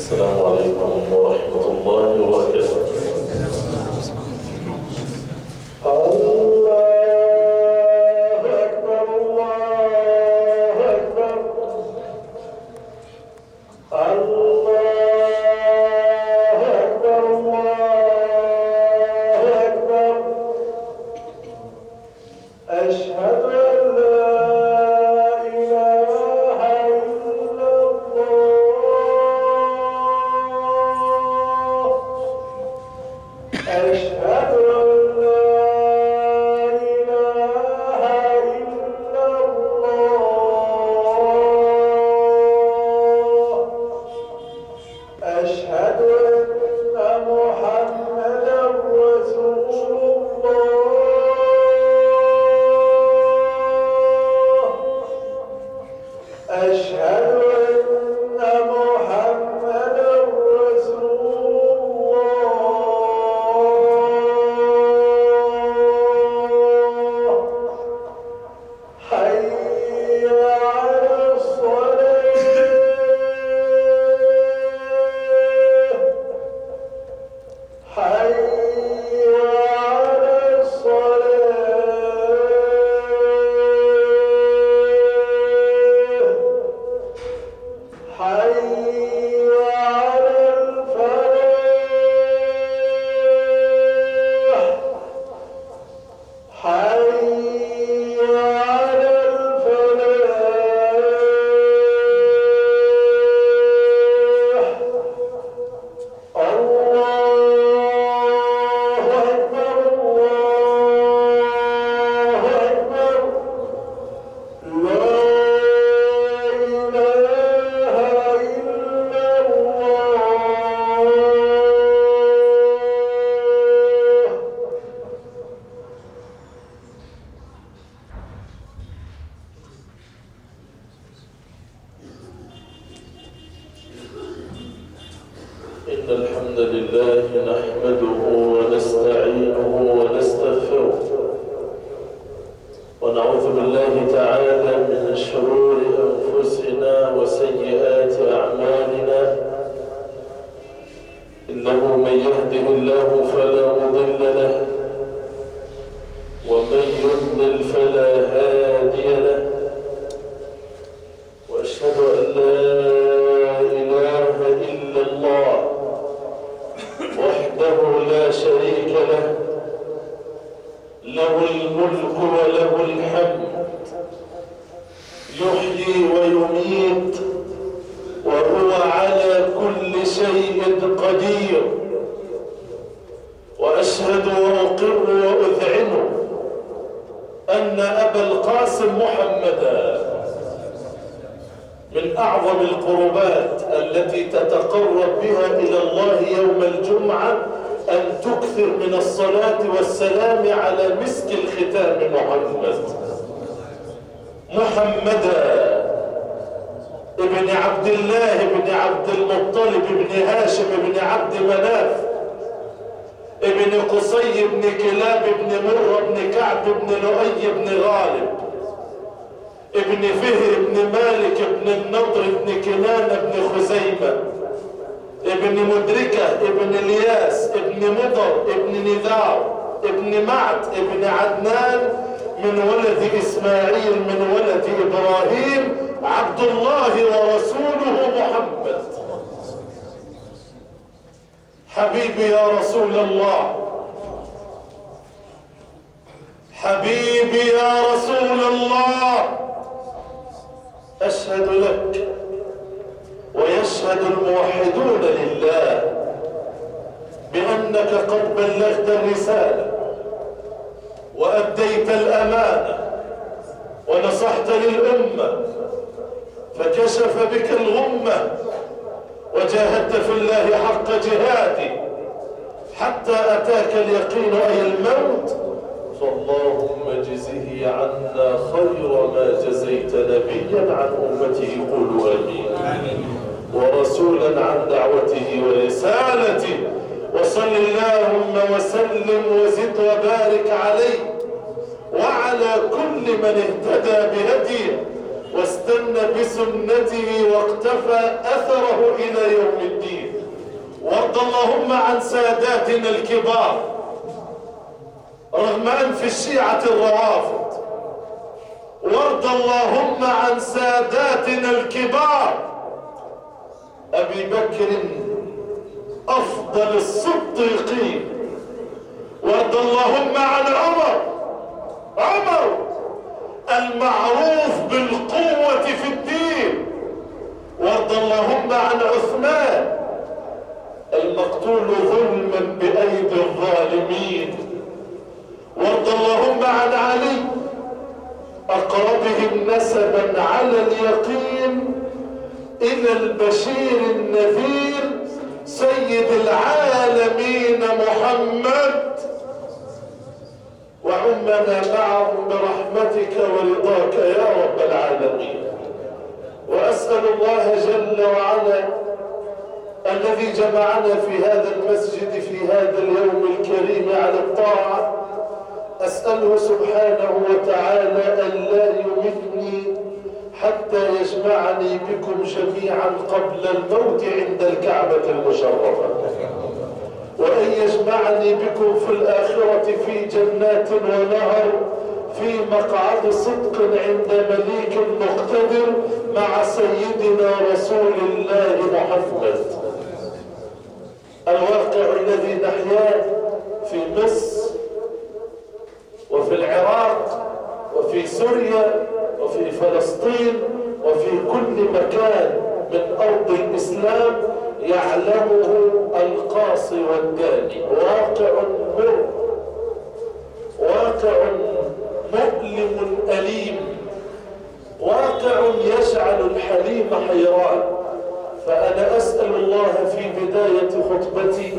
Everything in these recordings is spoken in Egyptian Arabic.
السلام عليكم ورحمة الله وبركاته الله أكبر الله أكبر الله أكبر الله أكبر أشهد أن لا إله إلا الله أشهد أن لا إله إلا الله أشهد أن محمدا رسول الله أشهد أن محمدا رسول الله حي على الصلاة حي على الصلاة حي على الفلاح حي على الفلاح الله أكبر الله أكبر لا إله إلا الله إن الحمد لله نحمده ونستعينه ونستغفره ونعوذ بالله تعالى من شرور أنفسنا وسيئات أعمالنا إنه من يهده الله فلا مضل له ومن يضلل فلا هادي له وأشهد أن لا إله إلا الله وحده لا شريك له له الملك وله الحمد يحيي ويميت وهو على كل شيء قدير وأشهد وأقر وأذعن أن أبا القاسم محمدا من أعظم القربات التي تتقرب بها إلى الله يوم الجمعة أن تكثر من الصلاة والسلام على مسك الختام محمد محمدا ابن عبد الله ابن عبد المطلب ابن هاشم ابن عبد مناف ابن قصي ابن كلاب ابن مرة ابن كعب ابن لؤي ابن غالب ابن فهر ابن مالك ابن النضر ابن كنان ابن خزيمة ابن مدركة ابن الياس ابن مضر ابن نذار ابن معد ابن عدنان من ولد إسماعيل من ولد إبراهيم عبد الله ورسوله محمد حبيبي يا رسول الله حبيبي يا رسول الله أشهد لك ويشهد الموحدون لله بأنك قد بلغت الرسالة وأديت الأمانة ونصحت للأمة فكشف بك الغمة وجاهدت في الله حق جهادي حتى أتاك اليقين أي الموت فاللهم جزه عنا خير ما جزيت نبيا عن أمته قولوا آمين ورسولا عن دعوته ورسالته وصل اللهم وسلم وزد وبارك عليه وعلى كل من اهتدى بهديه واستنى بسنته واقتفى أثره إلى يوم الدين وارض اللهم عن ساداتنا الكبار رغم أنف الشيعة الروافض وارض اللهم عن ساداتنا الكبار أبي بكر أفضل الصديقين وارض اللهم عن عمر عمر المعروف بالقوة في الدين وارض اللهم عن عثمان المقتول ظلما بأيدي الظالمين وارض اللهم عن علي أقربهم نسبا على اليقين إلى البشير النذير سيد العالمين محمد وعمنا معهم برحمتك ورضاك يا رب العالمين وأسأل الله جل وعلا الذي جمعنا في هذا المسجد في هذا اليوم الكريم على الطاعة أسأله سبحانه وتعالى أن لا يمتني حتى يجمعني بكم جميعا قبل الموت عند الكعبة المشرفة وأن يجمعني بكم في الآخرة في جنات ونهر في مقعد صدق عند مليك مقتدر مع سيدنا رسول الله محمد الواقع الذي نحياه في مصر وفي العراق وفي سوريا وفي فلسطين وفي كل مكان من أرض الإسلام يعلمه القاصي والداني واقع مر واقع مؤلم أليم واقع يجعل الحليم حيران فأنا أسأل الله في بداية خطبتي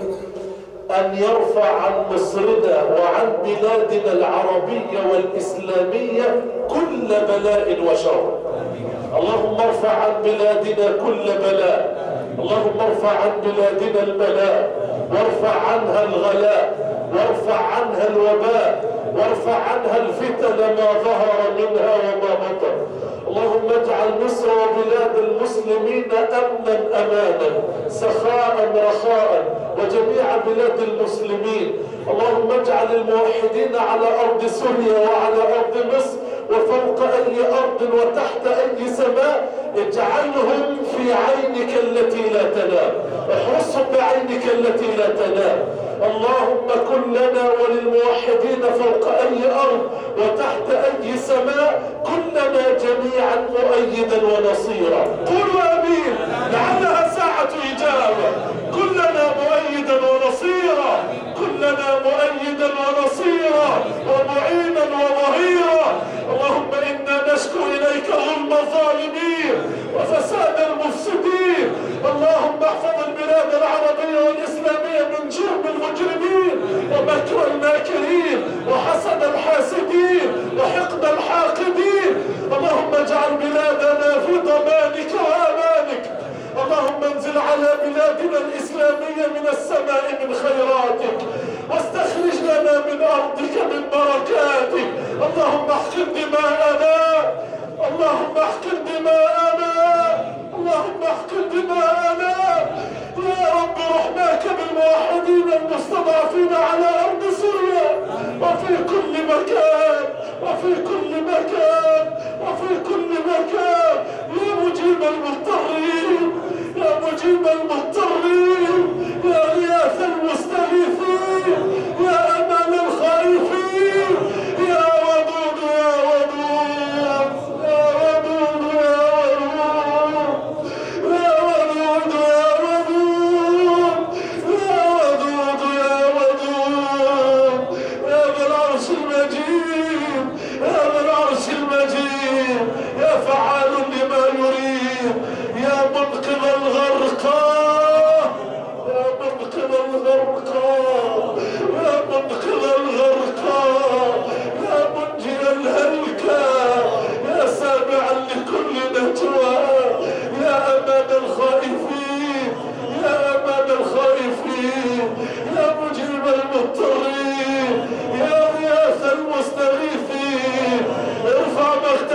أن يرفع عن مصرنا وعن بلادنا العربية والإسلامية كل بلاء وشر اللهم ارفع عن بلادنا كل بلاء اللهم ارفع عن بلادنا البلاء وارفع عنها الغلاء وارفع عنها الوباء وارفع عنها الفتن ما ظهر منها وما بطن اللهم اجعل مصر وبلاد المسلمين امنا امانا سخاء رخاء وجميع بلاد المسلمين اللهم اجعل الموحدين على ارض سوريا وعلى ارض مصر وفوق اي ارض وتحت اي سماء اجعلهم في عينك التي لا تنام احرسهم بعينك التي لا تنام اللهم كن لنا وللموحدين فوق اي ارض وتحت اي سماء كلنا جميعا مؤيدا ونصيرا قولوا امين لعلها ساعة اجابة كلنا مؤيدا ونصيرا كلنا مؤيدا ونصيرا ومعينا وظهيرا اللهم انا نشكو اليك ظلم الظالمين وفساد المفسدين اللهم احفظ البلاد العربية والاسلامية من جرم المجرمين ومكر الماكرين وحسد الحاسدين وحقد الحاقدين اللهم اجعل بلادنا في ضمانك وامانك اللهم انزل على بلادنا الإسلامية من السماء من خيراتك واستخرج لنا من أرضك من بركاتك اللهم احقن دماءنا اللهم احقن دماءنا اللهم احقن دماءنا يا رب رحماك بالموحدين المستضعفين على أرض سوريا وفي كل مكان وفي كل مكان وفي كل مكان يا مجيب المضطرين يا مجيب المضطرين يا غياث المستغيثين يا أمان الخائفين يا ودود يا ودود يا ودود يا ودود يا ودود يا ودود يا ودود يا ودود يا ذا العرش المجيد يا ذا العرش المجيد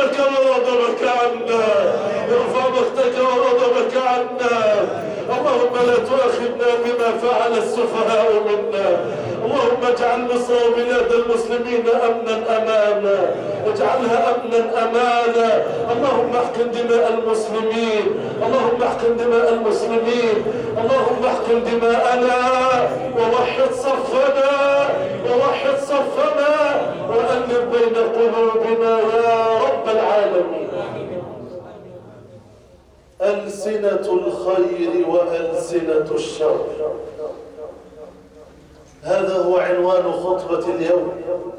مقتك وغضبك عنا ارفع مقتك وغضبك عنا اللهم لا تؤاخذنا بما فعل السفهاء منا اللهم اجعل مصر وبلاد المسلمين امنا امانا اجعلها امنا امانا اللهم احقن دماء المسلمين اللهم احقن دماء المسلمين اللهم احقن دماءنا ووحد صفنا ووحد صفنا والف بين قلوبنا يا رب العالمين ألسنة الخير وألسنة الشر هذا هو عنوان خطبة اليوم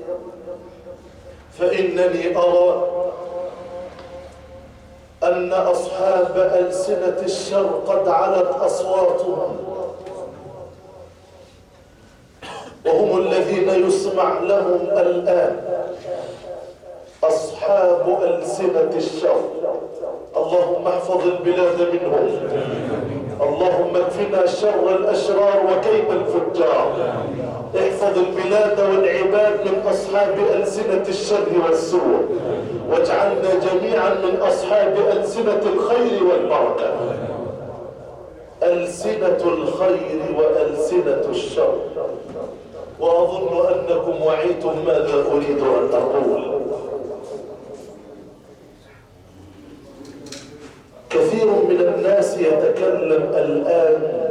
فإنني أرى أن أصحاب ألسنة الشر قد علت أصواتهم وهم الذين يسمع لهم الآن أصحاب ألسنة الشر اللهم احفظ البلاد منهم اللهم اكفنا شر الأشرار وكيد الفجار احفظ البلاد والعباد من أصحاب ألسنة الشر والسوء واجعلنا جميعا من أصحاب ألسنة الخير والبركة ألسنة الخير وألسنة الشر وأظن أنكم وعيتم ماذا أريد أن أقول كثير من الناس يتكلم الآن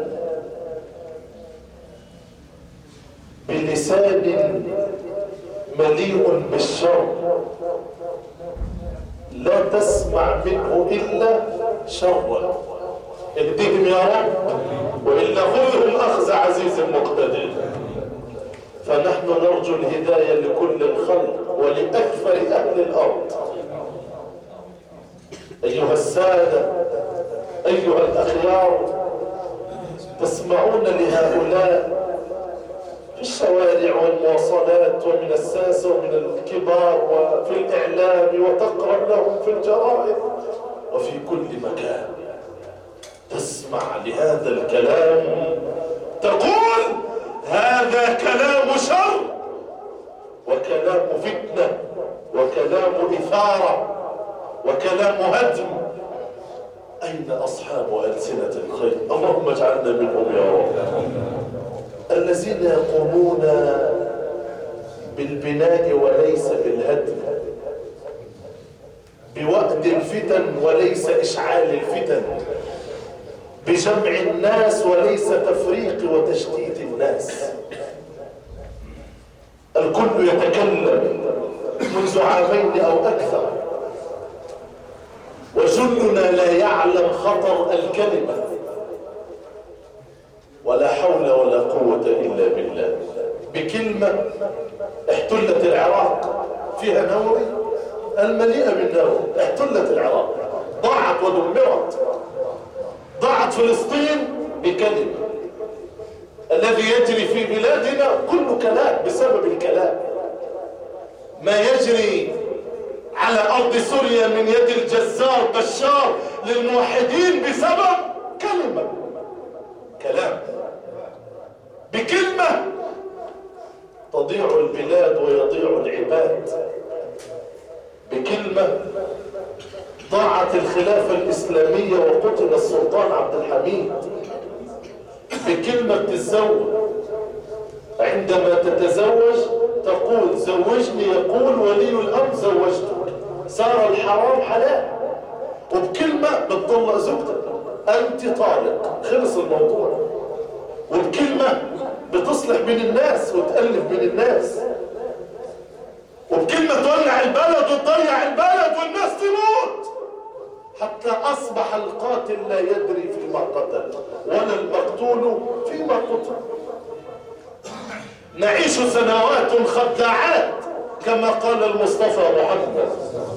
بلسان مليء بالشر لا تسمع منه إلا شرا اهدهم يا رب وإلا خذهم أخذ عزيز مقتدر فنحن نرجو الهداية لكل الخلق ولأكثر أهل الأرض أيها السادة أيها الأخيار تسمعون لهؤلاء في الشوارع والمواصلات ومن الساسة ومن الكبار وفي الإعلام وتقرأ لهم في الجرائد وفي كل مكان تسمع لهذا الكلام تقول هذا كلام شر وكلام فتنة وكلام إثارة وكلام هدم أين أصحاب ألسنة الخير اللهم اجعلنا منهم يا رب الذين يقومون بالبناء وليس بالهدم بوقت الفتن وليس إشعال الفتن بجمع الناس وليس تفريق وتشتيت الناس الكل يتكلم منذ عامين أو أكثر وجلنا لا يعلم خطر الكلمة ولا حول ولا قوة إلا بالله بكلمة احتلت العراق فيها نوري المليئة بالنور احتلت العراق ضاعت ودمرت ضاعت فلسطين بكلمة الذي يجري في بلادنا كله كلام بسبب الكلام ما يجري على أرض سوريا من يد الجزار بشار للموحدين بسبب كلمة كلام بكلمة تضيع البلاد ويضيع العباد بكلمة ضاعت الخلافة الإسلامية وقتل السلطان عبد الحميد بكلمة تتزوج عندما تتزوج تقول زوجني يقول ولي الأمر زوجتك صار الحرام حلال وبكلمة بتطلق زوجتك أنت طالق خلص الموضوع وبكلمة بتصلح بين الناس وتألف بين الناس وبكلمة تولع البلد وتضيع البلد والناس تموت حتى أصبح القاتل لا يدري فيما قتل ولا المقتول فيما قتل نعيش سنوات خداعات كما قال المصطفى محمد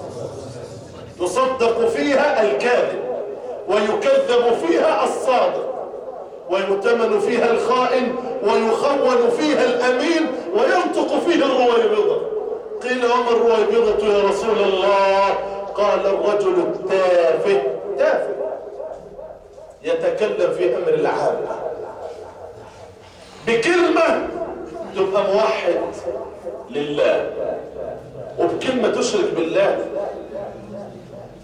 تصدق فيها الكاذب ويكذب فيها الصادق ويؤتمن فيها الخائن ويخون فيها الأمين وينطق فيها الرويبضة قيل وما الرويبضة يا رسول الله قال الرجل التافه تافه يتكلم في أمر العامة بكلمة تبقى موحد لله وبكلمة تشرك بالله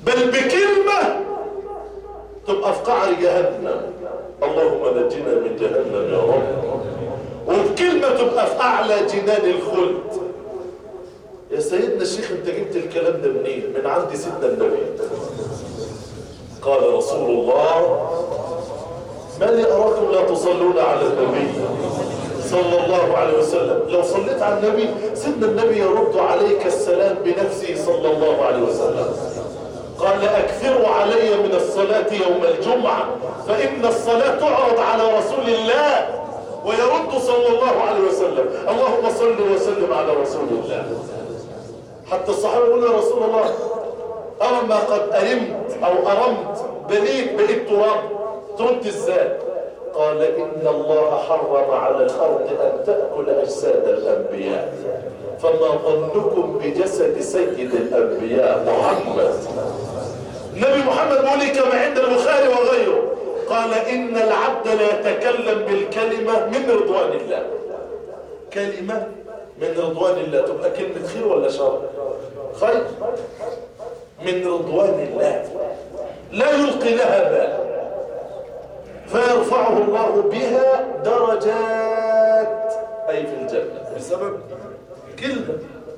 بل بكلمة تبقى في قعر جهنم اللهم نجنا من جهنم يا رب وبكلمة تبقى في أعلى جنان الخلد يا سيدنا الشيخ انت جبت الكلام ده منين من عند سيدنا النبي قال رسول الله ما لي أراكم لا تصلون على النبي صلى الله عليه وسلم لو صليت على النبي سيدنا النبي يرد عليك السلام بنفسه صلى الله عليه وسلم قال أكثروا علي من الصلاة يوم الجمعة فإن الصلاة تعرض على رسول الله ويرد صلى الله عليه وسلم اللهم صل وسلم على رسول الله حتى الصحابة يقولوا يا رسول الله أرى ما قد أرمت أو أرمت بنيت بقيت تراب ترد ازاي قال إن الله حرم على الأرض أن تأكل أجساد الأنبياء فما ظنكم بجسد سيد الأنبياء محمد النبي محمد بيقول كما عند البخاري وغيره قال إن العبد لا يتكلم بالكلمة من رضوان الله كلمة من رضوان الله تبقى كلمة خير ولا شر خير من رضوان الله لا يلقي لها بال فيرفعه الله بها درجات أي في الجنة بسبب كلمة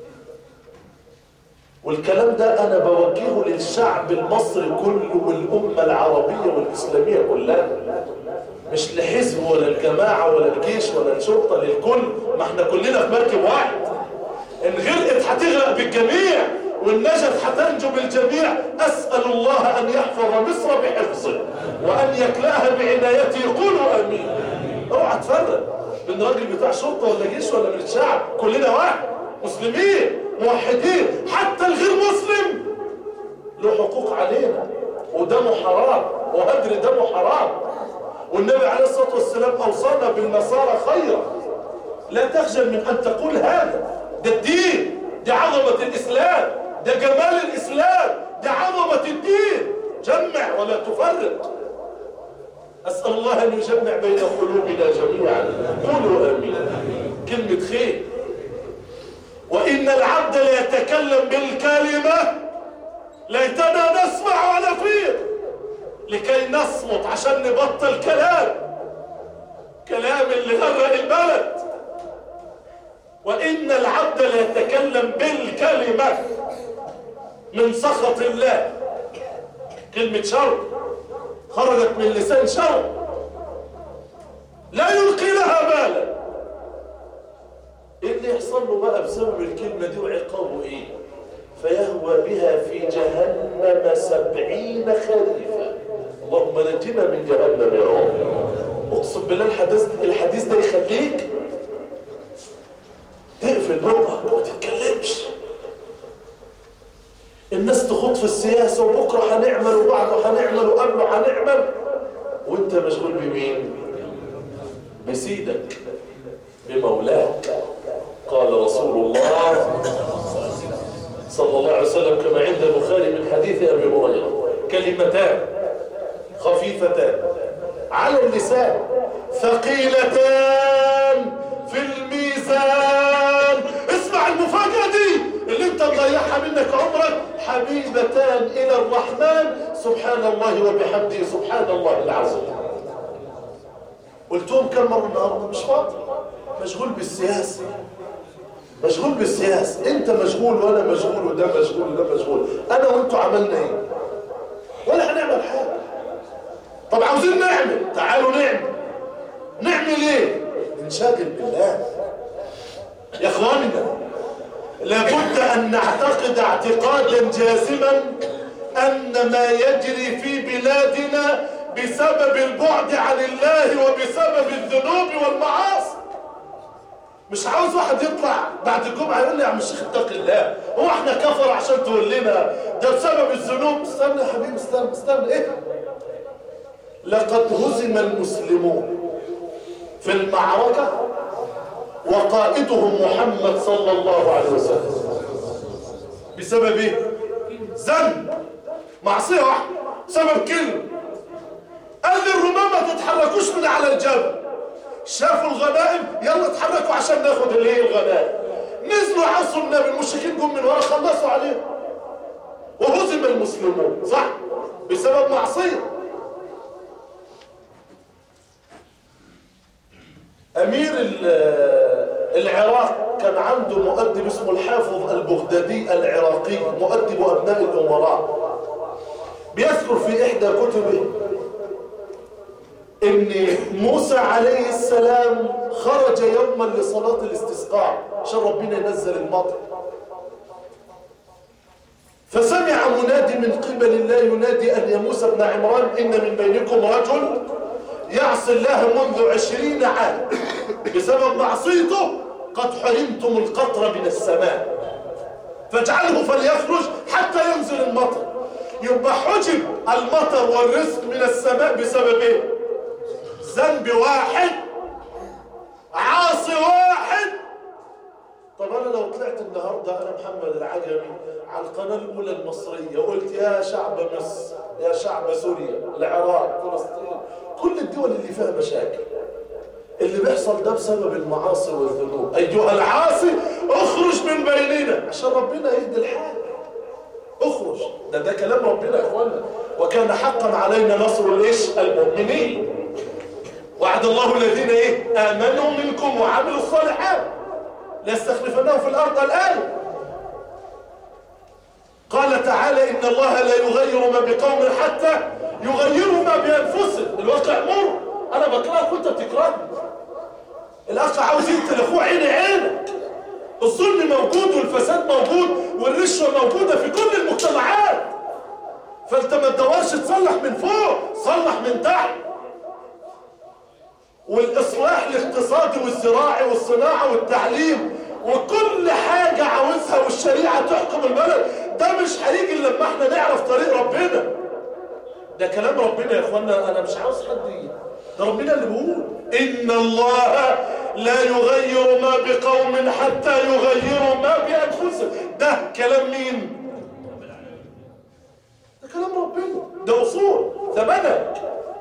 والكلام ده أنا بوجهه للشعب المصري كله والأمة العربية والإسلامية كلها مش لحزب ولا الجماعة ولا الجيش ولا الشرطة للكل ما احنا كلنا في مركب واحد ان غرقت هتغرق بالجميع وان نجت هتنجو بالجميع اسال الله ان يحفظ مصر بحفظه وان يكلاها بعنايته قولوا امين اوعى تفرق بين راجل بتاع شرطه ولا جيش ولا من الشعب كلنا واحد مسلمين موحدين حتى الغير مسلم له حقوق علينا ودمه حرام وهدر دمه حرام والنبي عليه الصلاه والسلام اوصانا بالنصارى خيرا لا تخجل من ان تقول هذا ده الدين دي عظمة الإسلام ده جمال الإسلام دي عظمة الدين جمع ولا تفرق أسأل الله أن يجمع بين قلوبنا جميعا قولوا آمين كلمة خير وإن العبد ليتكلم بالكلمة ليتنا نسمع ونفير لكي نصمت عشان نبطل كلام كلام اللي غرق البلد وإن العبد ليتكلم بالكلمة من سخط الله كلمة شر خرجت من لسان شر لا يلقي لها بالا ايه اللي يحصل له بقى بسبب الكلمة دي وعقابه ايه فيهوى بها في جهنم سبعين خريفا اللهم نجنا من جهنم يا رب اقسم بالله الحديث الحديث ده يخليك تقفل بقى وما تتكلمش الناس تخوض في السياسة وبكرة هنعمل وبعده هنعمل وقبله هنعمل وانت مشغول بمين بسيدك بمولاك قال رسول الله صلى الله عليه وسلم كما عند البخاري من حديث أبي هريرة كلمتان خفيفتان على اللسان ثقيلتان في الميزان اسمع المفاجأة دي اللي انت مضيعها منك عمرك حبيبتان الى الرحمن سبحان الله وبحمده سبحان الله العظيم قلتهم كم مرة النهارده مش فاضي مشغول بالسياسة مشغول بالسياسة انت مشغول وانا مشغول وده مشغول وده مشغول انا وانتوا عملنا ايه ولا هنعمل حاجة طب عاوزين نعمل تعالوا نعمل نعمل ايه نشاغل بالله يا اخواننا لابد ان نعتقد اعتقادا جازما ان ما يجري في بلادنا بسبب البعد عن الله وبسبب الذنوب والمعاصي مش عاوز واحد يطلع بعد الجمعة يقول لي يا عم الشيخ اتق الله هو احنا كفر عشان تقول لنا ده بسبب الذنوب استنى يا حبيبي استنى استنى ايه لقد هزم المسلمون في المعركة وقائدهم محمد صلى الله عليه وسلم بسبب ايه ذنب معصية واحدة سبب كلمة قال للرماة ما تتحركوش من على الجبل شافوا الغنائم يلا اتحركوا عشان ناخد اللي هي الغنائم نزلوا عصوا النبي المشركين جم من ورا خلصوا عليهم وهزم المسلمون صح بسبب معصية أمير العراق كان عنده مؤدب اسمه الحافظ البغدادي العراقي مؤدب أبناء الأمراء بيذكر في إحدى كتبه ان موسى عليه السلام خرج يوما لصلاة الاستسقاء عشان ربنا ينزل المطر فسمع منادي من قبل الله ينادي أن يا موسى بن عمران إن من بينكم رجل يعصي الله منذ عشرين عام بسبب معصيته قد حرمتم القطر من السماء فاجعله فليخرج حتى ينزل المطر يبقى حجب المطر والرزق من السماء بسبب ايه ذنب واحد عاصي واحد طب انا لو طلعت النهاردة انا محمد العجمي على القناة الاولى المصرية قلت يا شعب مصر يا شعب سوريا العراق فلسطين كل الدول اللي فيها مشاكل اللي بيحصل ده بسبب المعاصي والذنوب ايها العاصي اخرج من بيننا عشان ربنا يهدي الحال اخرج ده ده كلام ربنا يا اخوانا وكان حقا علينا نصر الايش المؤمنين وعد الله الذين ايه امنوا منكم وعملوا الصالحات ليستخلفنهم في الارض الان قال تعالى ان الله لا يغير ما بقوم حتى يغيروا ما بانفسهم الواقع مر انا بقراك وانت بتقراني الاخ عاوز يقتل اخوه عيني عينك الظلم موجود والفساد موجود والرشوه موجوده في كل المجتمعات فانت ما تدورش تصلح من فوق صلح من تحت والاصلاح الاقتصادي والزراعي والصناعه والتعليم وكل حاجه عاوزها والشريعه تحكم البلد ده مش هيجي الا لما احنا نعرف طريق ربنا ده كلام ربنا يا اخوانا انا مش عاوز حد ده ربنا اللي بيقول ان الله لا يغير ما بقوم حتى يغيروا ما بانفسهم ده كلام مين ده كلام ربنا ده اصول ده منهج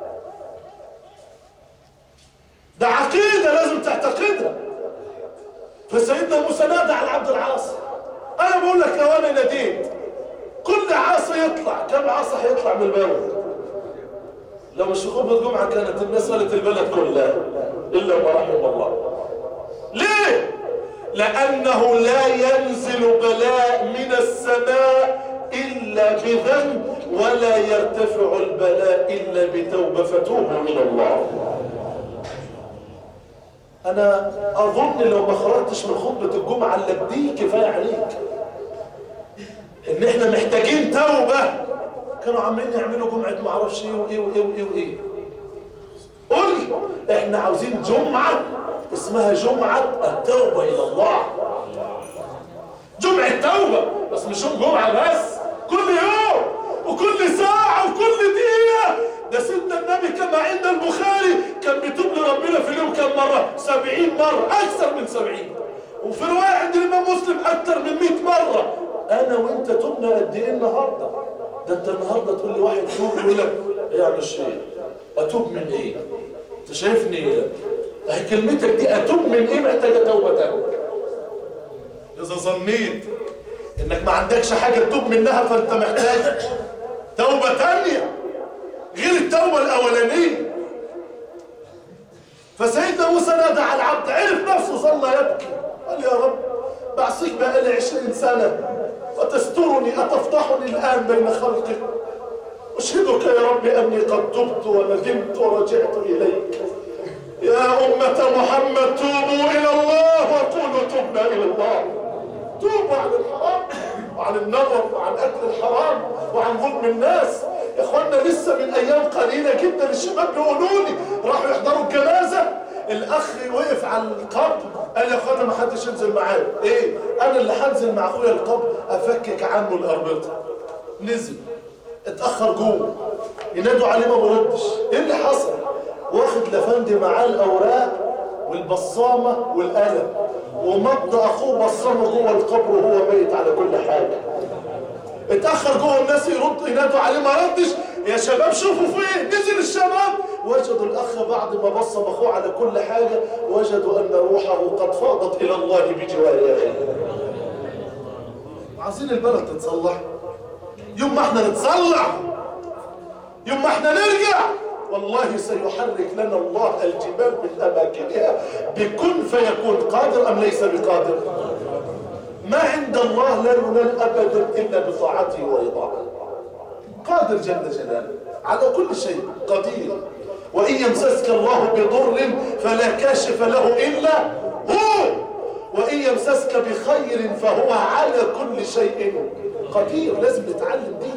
ده عقيده لازم تعتقدها فسيدنا موسى نادى على عبد العاصي انا بقول لك لو انا ناديت كل عاصي يطلع كم عاصي هيطلع من البلد لو مش خطبه الجمعه كانت الناس قالت البلد كلها الا ما رحم الله ليه لانه لا ينزل بلاء من السماء الا بذنب ولا يرتفع البلاء الا بتوبه فتوبوا الى الله انا اظن لو ما خرجتش من خطبه الجمعه الا بدي كفايه عليك ان احنا محتاجين توبه كانوا عمالين يعملوا جمعه ما اعرفش ايه وايه وايه وايه وايه قول احنا عاوزين جمعه اسمها جمعه التوبه الى الله جمعه توبه بس مش جمعه بس كل يوم وكل ساعه وكل دقيقه ده سيدنا النبي كما عند البخاري كان بيتوب لربنا في اليوم كم مرة سبعين مرة أكثر من سبعين وفي رواية عند الإمام مسلم أكثر من مئة مرة أنا وأنت تبنا قد إيه النهاردة ده أنت النهاردة تقول لي واحد توب يقول لك إيه يا عم الشيخ أتوب من إيه أنت شايفني هي كلمتك دي أتوب من إيه محتاجة توبة تانية إذا ظنيت إنك ما عندكش حاجة تتوب منها فأنت محتاج توبة تانية غير التوبة الأولانية فسيدنا موسى نادى على العبد عرف نفسه ظل يبكي قال يا رب بعصيك بقالي عشرين سنة وتسترني أتفضحني الآن بين خلقك أشهدك يا رب أني قد تبت وندمت ورجعت إليك يا أمة محمد توبوا إلى الله وقولوا تبنا إلى الله توبوا عن الحرام وعن النظر وعن أكل الحرام وعن ظلم الناس يا اخوانا لسه من ايام قليلة جدا الشباب بيقولوا لي راحوا يحضروا الجنازة الاخ وقف على القبر قال يا اخوانا ما حدش ينزل معايا ايه انا اللي هنزل مع اخويا القبر افكك عنه الاربطة نزل اتأخر جوه ينادوا عليه ما بردش ايه اللي حصل واخد لفندي معاه الاوراق والبصامة والقلم ومضى اخوه بصامه جوه القبر وهو ميت على كل حاجة اتأخر جوه الناس يرد ينادوا عليه ما ردش يا شباب شوفوا فين نزل الشباب وجدوا الأخ بعد ما بصم أخوه على كل حاجة وجدوا أن روحه قد فاضت إلى الله بجوار أخيه عايزين البلد تتصلح يوم ما احنا نتصلح يوم ما احنا نرجع والله سيحرك لنا الله الجبال من اماكنها بكن فيكون قادر ام ليس بقادر ما عند الله لا ينال ابدا الا بطاعته ورضاه قادر جل جلاله على كل شيء قدير وان يمسسك الله بضر فلا كاشف له الا هو وان يمسسك بخير فهو على كل شيء قدير لازم نتعلم دي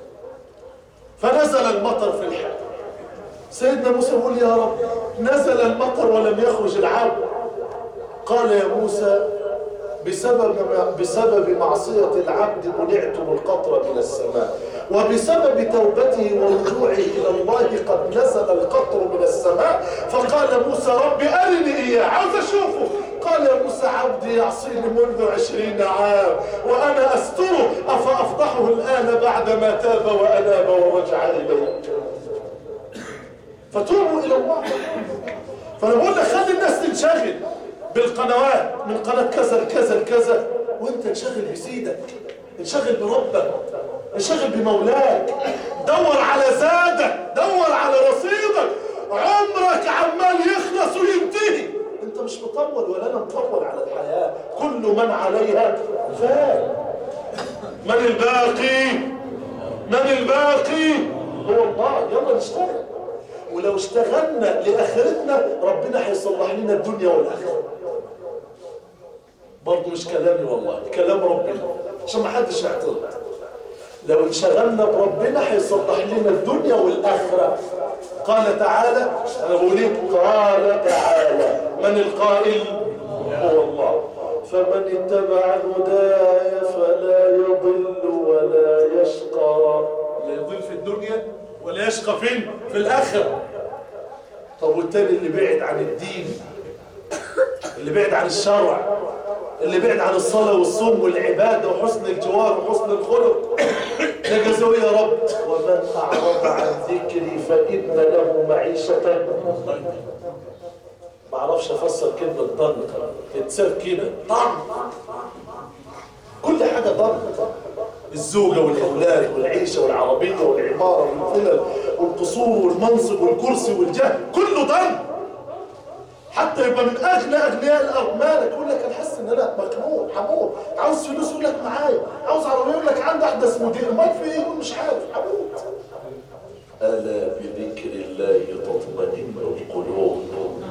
فنزل المطر في الحال سيدنا موسى يقول يا رب نزل المطر ولم يخرج العاب قال يا موسى بسبب بسبب معصية العبد منعتم القطر من السماء وبسبب توبته ورجوعه إلى الله قد نزل القطر من السماء فقال موسى رب أرني إياه عاوز أشوفه قال يا موسى عبدي يعصيني منذ عشرين عام وأنا أستره أفأفضحه الآن بعدما تاب وأناب ورجع إليه فتوبوا إلى الله فأنا بقول لك خلي الناس تنشغل بالقنوات من قناة كذا لكذا لكذا وانت انشغل بسيدك انشغل بربك انشغل بمولاك دور على زادك دور على رصيدك عمرك عمال يخلص وينتهي انت مش مطول ولا انا مطول على الحياة كل من عليها فان من الباقي من الباقي هو الله يلا نشتغل ولو اشتغلنا لآخرتنا ربنا هيصلح لنا الدنيا والآخرة برضه مش كلامي والله كلام ربنا عشان ما حدش يعترض لو انشغلنا بربنا هيصلح لنا الدنيا والآخرة قال تعالى أنا بقول ايه قال تعالى من القائل هو الله فمن اتبع هداي فلا يضل ولا يشقى لا يضل في الدنيا ولا يشقى فين في الآخرة طب والتاني اللي بعد عن الدين اللي بعد عن الشرع اللي بعد عن الصلاة والصوم والعبادة وحسن الجوار وحسن الخلق نجزوا يا رب ومن أعرض عن ذكري فإن له معيشة ما اعرفش افسر كلمة ضن تتساب كده ضن كل حاجة ضن الزوجة والأولاد والعيشة والعربية والعمارة والفلل والقصور والمنصب والكرسي والجاه كله ضن حتى يبقى من اغنى اغنياء الارض مالك يقول لك انا حاسس ان انا مخنوق حموق عاوز فلوس يقول لك معايا عاوز عربيه يقول لك عندي احدث مدير ما في ايه يقول مش عارف حموت الا بذكر الله تطمئن القلوب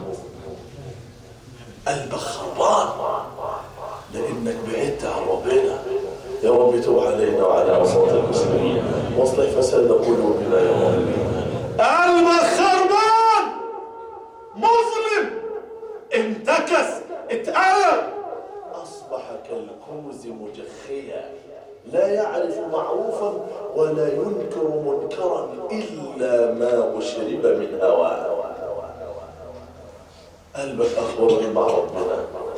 قلبك خربان لانك بعدت عن ربنا يا رب تب علينا وعلى اوساط المسلمين واصلح فساد قلوبنا يا رب قلبك خربان مظلم انتكس اتقلب اصبح كالكوز مجخيا لا يعرف معروفا ولا ينكر منكرا الا ما اشرب من هواه قلبك اخبرني مع ربنا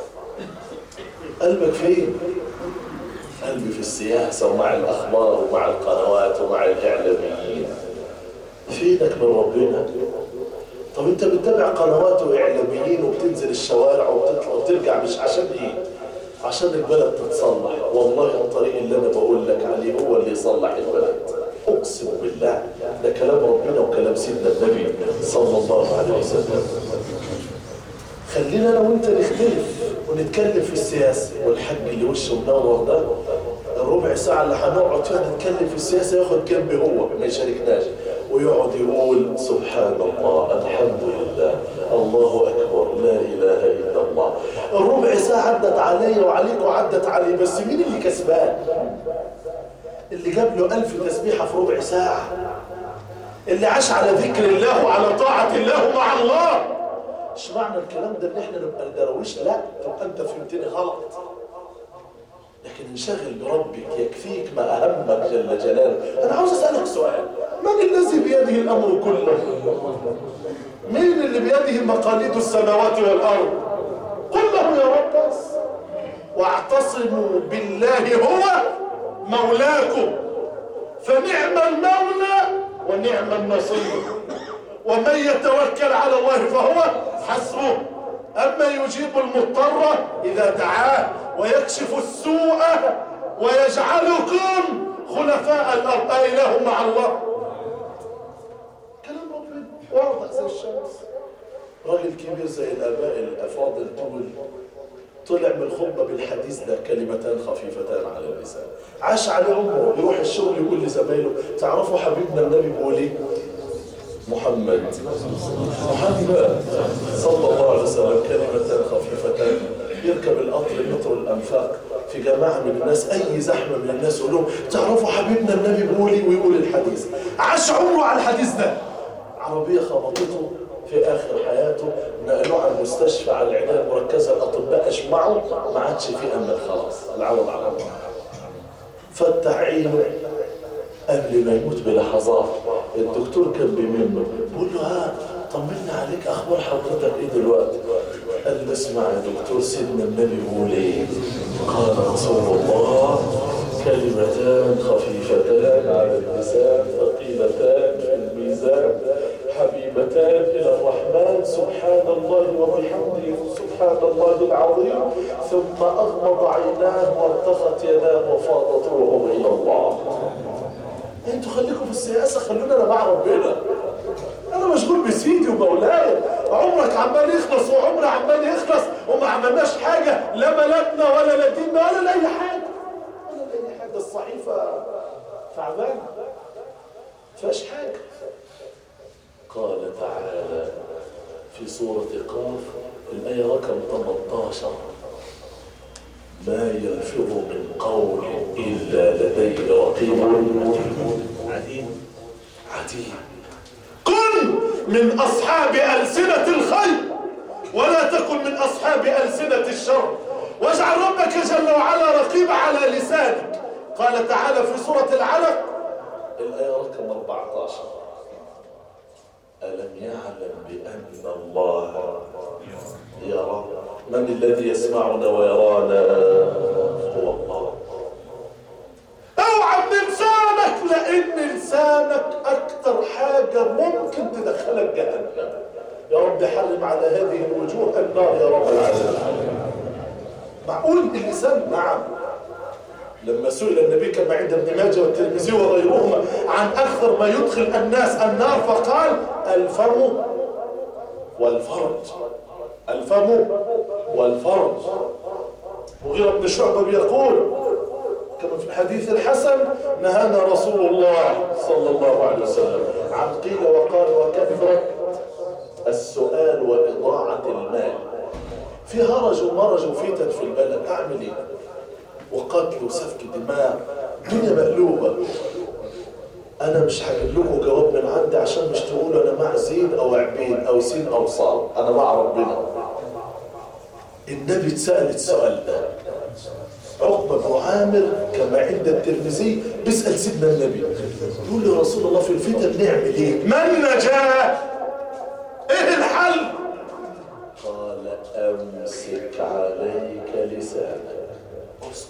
قلبك فين قلبي في السياسة ومع الأخبار ومع القنوات ومع الإعلاميين فينك من ربنا طب انت بتتابع قنوات واعلاميين وبتنزل الشوارع وبتطلع وبترجع مش عشان ايه عشان البلد تتصلح والله الطريق اللي انا بقول لك عليه هو اللي يصلح البلد اقسم بالله ده كلام ربنا وكلام سيدنا النبي صلى الله عليه وسلم خلينا انا وانت نختلف ونتكلم في السياسه والحاج اللي وشه منور ده الربع ساعه اللي هنقعد فيها نتكلم في السياسه ياخد جنبي هو ما يشاركناش ويقعد يقول سبحان الله الحمد لله الله أكبر لا إله إلا الله الربع ساعة عدت علي وعليك وعدت علي بس مين اللي كسبان اللي جاب له ألف تسبيحة في ربع ساعة اللي عاش على ذكر الله وعلى طاعة الله مع الله مش معنى الكلام ده ان احنا نبقى درويش لا تبقى انت فهمتني غلط لكن انشغل بربك يكفيك ما أهمك جل جلاله أنا عاوز أسألك سؤال من الذي بيده الأمر كله مين اللي بيده مقاليد السماوات والأرض قل له يا رب بس واعتصموا بالله هو مولاكم فنعم المولى ونعم النصير ومن يتوكل على الله فهو حسبه أما يجيب المضطر إذا دعاه ويكشف السوء ويجعلكم خلفاء الأرض أإله مع الله كلام ربنا واضح زي الشمس راجل كبير زي الآباء الأفاضل دول طلع من الخطبة بالحديث ده كلمتان خفيفتان على اللسان عاش عليه عمره يروح الشغل يقول لزمايله تعرفوا حبيبنا النبي بيقول ايه محمد محمد صلى الله عليه وسلم كلمتان خفيفتان يركب القطر المترو الانفاق في جماعة من الناس أي زحمة من الناس يقول لهم تعرفوا حبيبنا النبي بيقول ايه ويقول الحديث عاش عمره على الحديث ده عربية خبطته في آخر حياته نقلوه على المستشفى على العناية المركزة الأطباء أجمعوا ما عادش في أمل خلاص العوض على الله فتح عينه قبل ما يموت بلحظات الدكتور كان بيمنه بيقول له ها طمنا عليك اخبار حضرتك ايه دلوقتي قال له اسمع يا دكتور سيدنا النبي بيقول ايه قال رسول الله كلمتان خفيفتان على اللسان ثقيلتان في الميزان حبيبتان إلى الرحمن سبحان الله وبحمده سبحان الله العظيم ثم أغمض عيناه وارتخت يداه وفاضت روحه إلى الله انتوا خليكم في السياسة خلونا انا مع ربنا انا مشغول بسيدي ومولاي عمرك عمال يخلص وعمري عمال يخلص وما عملناش حاجة لا ملكنا ولا لدينا ولا لأي حاجة ولا لأي حاجة الصحيفة تعبانة فيهاش حاجة قال تعالى في سورة قاف الآية رقم 18 ما يلفظ من قول إلا لديه رقيب عديد عديد كن من أصحاب ألسنة الخير ولا تكن من أصحاب ألسنة الشر واجعل ربك جل وعلا رقيب على لسانك قال تعالى في سورة العلق الآية رقم 14 ألم يعلم بأن الله يرى من الذي يسمعنا ويرانا هو الله اوعى من لسانك لان لسانك اكتر حاجة ممكن تدخلك جهنم يا رب حرم على هذه الوجوه النار يا رب العالمين معقول اللسان نعم لما سئل النبي كما عند ابن ماجه والترمذي وغيرهما عن اكثر ما يدخل الناس النار فقال الفم والفرج الفم والفرج وغير ابن شعبة بيقول كما في الحديث الحسن نهانا رسول الله صلى الله عليه وسلم عن قيل وقال وكثرة السؤال وإضاعة المال في هرج ومرج وفتن في البلد أعمل إيه وقتل وسفك دماء الدنيا مقلوبة أنا مش هجيب لكم جواب من عندي عشان مش تقولوا أنا مع زيد أو عبيد أو سين أو صاد أنا مع ربنا النبي اتسأل السؤال ده عقبة بن عامر كما عند الترمذي بيسأل سيدنا النبي يقول يا رسول الله في الفتن نعمل ايه من نجاه ايه الحل قال امسك عليك لسانك اسكت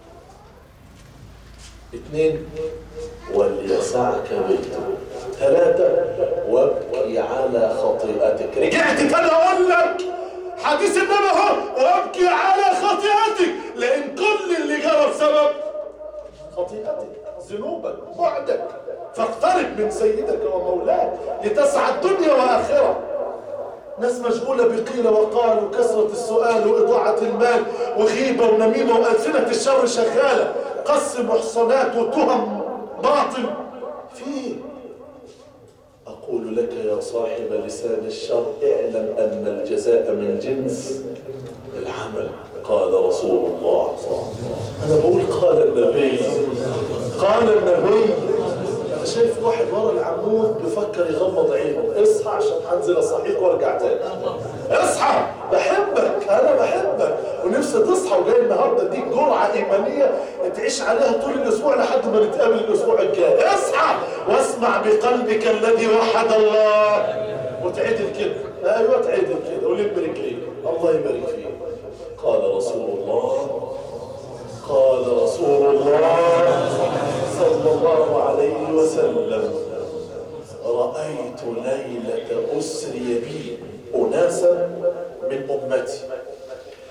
اثنين وليسعك بيتك ثلاثة وابكي على خطيئتك رجعت تاني اقول لك حديث النبي اهو وابكي على خطيئتك لان كل اللي جرى بسبب خطيئتك ذنوبك بعدك فاقترب من سيدك ومولاك لتسعى الدنيا واخره ناس مشغولة بقيل وقال وكثرة السؤال وإضاعة المال وغيبة ونميمة وألسنة الشر شغالة قص محصنات وتهم باطل فيه أقول لك يا صاحب لسان الشر اعلم أن الجزاء من جنس العمل قال رسول الله أنا بقول قال النبي قال النبي أنا شايف واحد ورا العمود بفكر يغمض عينه اصحى عشان هنزل أصحيك وارجع تاني اصحى بحبك أنا بحبك ونفسي تصحى وجاي النهاردة دي جرعة إيمانية تعيش عليها طول الأسبوع لحد ما نتقابل الأسبوع الجاي اصحى واسمع بقلبك الذي وحد الله وتعدل كده ايوه تعدل كده ولم رجليك الله يبارك فيك قال رسول الله قال رسول الله صلى الله عليه وسلم رأيت ليلة أسري بي أناسا من أمتي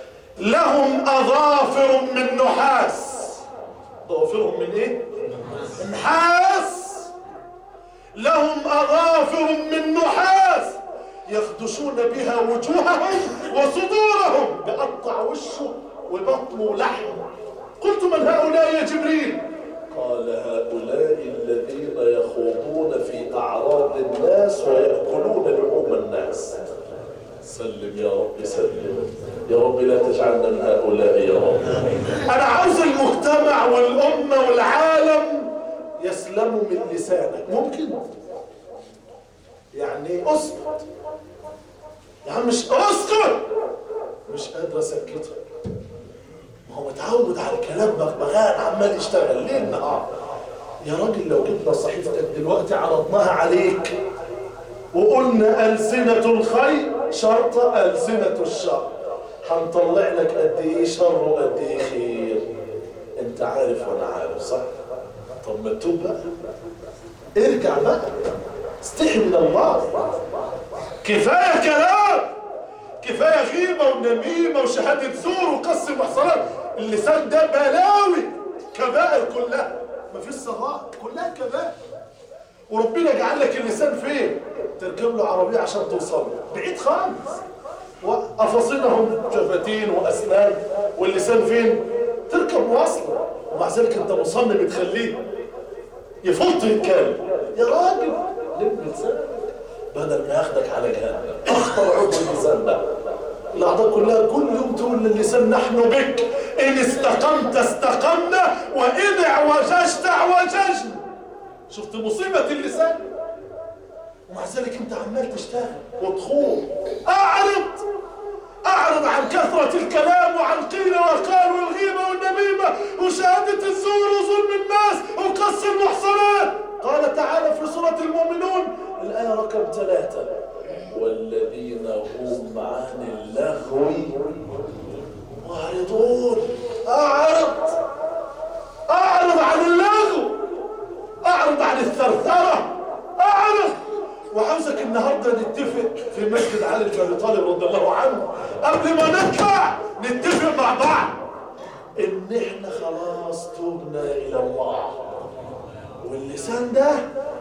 لهم أظافر من نحاس ظافرهم من إيه؟ نحاس لهم أظافر من نحاس يخدشون بها وجوههم وصدورهم بقطع وشه وبطنه لحم قلت من هؤلاء يا جبريل قال هؤلاء الذين يخوضون في أعراض الناس ويأكلون لحوم الناس سلم يا رب سلم يا رب لا تجعلنا من هؤلاء يا رب أنا عاوز المجتمع والأمة والعالم يسلموا من لسانك ممكن يعني اسكت يا عم مش اسكت مش قادر اسكتها ما هو متعود على الكلام بغبغان عمال يشتغل ليل نهار يا راجل لو جبنا صحيفتك دلوقتي عرضناها عليك وقلنا ألسنة الخير شرطة ألسنة الشر هنطلع لك قد ايه شر وقد ايه خير انت عارف وانا عارف صح طب ما تتوب بقى ارجع بقى استحي من الله كفايه كلام كفايه غيبه ونميمه وشهاده زور وقص محصنات اللسان ده بلاوي كبائر كلها مفيش صغائر كلها كبائر وربنا جعل لك اللسان فين تركب له عربيه عشان توصل بعيد خالص وافاصيلهم شفتين واسنان واللسان فين تركب مواصله ومع ذلك انت مصمم تخليه يفوت يتكلم يا راجل لم لسانك بدل ما ياخدك على جهنم اخطر عضو اللسان ده الاعضاء كلها كل يوم تقول للسان نحن بك ان استقمت استقمنا وان اعوججت اعوججنا شفت مصيبة اللسان ومع ذلك انت عمال تشتغل وتخوض اعرض اعرض عن كثرة الكلام وعن قيل وقال والغيبة والنميمة وشهادة الزور وظلم الناس وقص المحصنات قال تعالى في سورة المؤمنون الآية رقم ثلاثة والذين هم عن اللغو معرضون أعرض أعرض عن اللغو أعرض عن الثرثرة أعرض وعاوزك النهاردة نتفق في مسجد علي بن أبي طالب رضي الله عنه قبل ما نطلع نتفق مع بعض إن إحنا خلاص توبنا إلى الله واللسان ده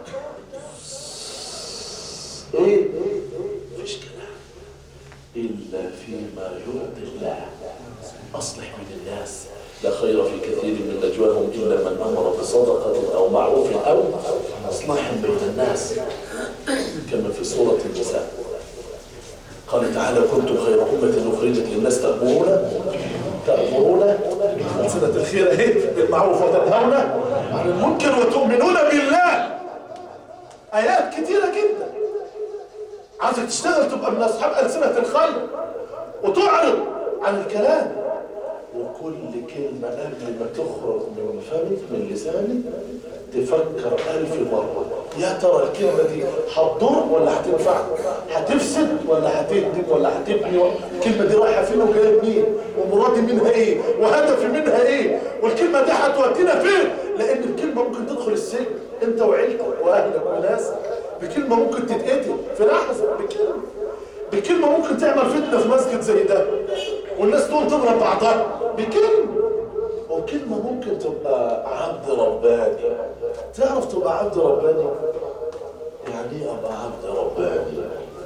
ايه مفيش كلام الا فيما يرضي الله اصلح من الناس لا خير في كثير من نجواهم الا من امر بصدقه او معروف او اصلاح بين الناس كما في سوره النساء قال تعالى كنتم خير امه اخرجت للناس تامرون تامرون بألسنة الخير اهي بالمعروف وتنهون عن المنكر وتؤمنون بالله ايات كثيره جدا عايزك تشتغل تبقى من اصحاب السنه الخير وتعرض عن الكلام وكل كلمه قبل ما تخرج من فمك من لسانك تفكر ألف مرة يا ترى الكلمة دي هتضر ولا هتنفع هتفسد ولا هتهدم ولا هتبني الكلمة دي رايحة فين وجاية منين ومرادي منها ايه وهدفي منها ايه والكلمة دي هتودينا فين لان الكلمة ممكن تدخل السجن انت وعيلتك واهلك وناسك بكلمة ممكن تتقتل في لحظة بكلمة بكلمة ممكن تعمل فتنة في مسجد زي ده والناس تقوم تضرب بعضها بكلمة وكلمة ممكن تبقى عبد رباني تعرف تبقى عبد رباني يعني ايه ابقى عبد رباني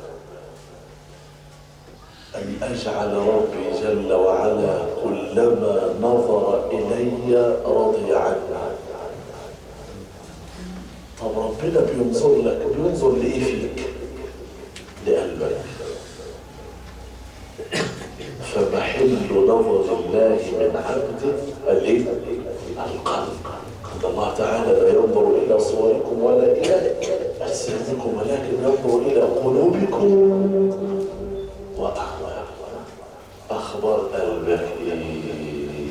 أن أجعل ربي جل وعلا كلما نظر إلي رضي عني طب ربنا بينظر لك بينظر لإيه فيك لقلبك فمحل نظر الله من عبده الايه القلب قال الله تعالى لا ينظر الى صوركم ولا الى اجسادكم ولكن ينظر الى قلوبكم واعمالكم اخبار قلبك ايه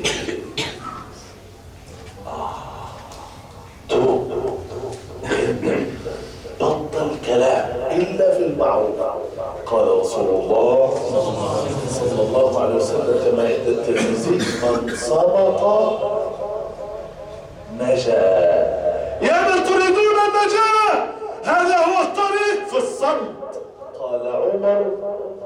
آه. توب بطل كلام الا في المعروف قال رسول الله صلى الله عليه وسلم كما عند الترمذي من صمت نجا يا من تريدون النجاة هذا هو الطريق في الصمت قال عمر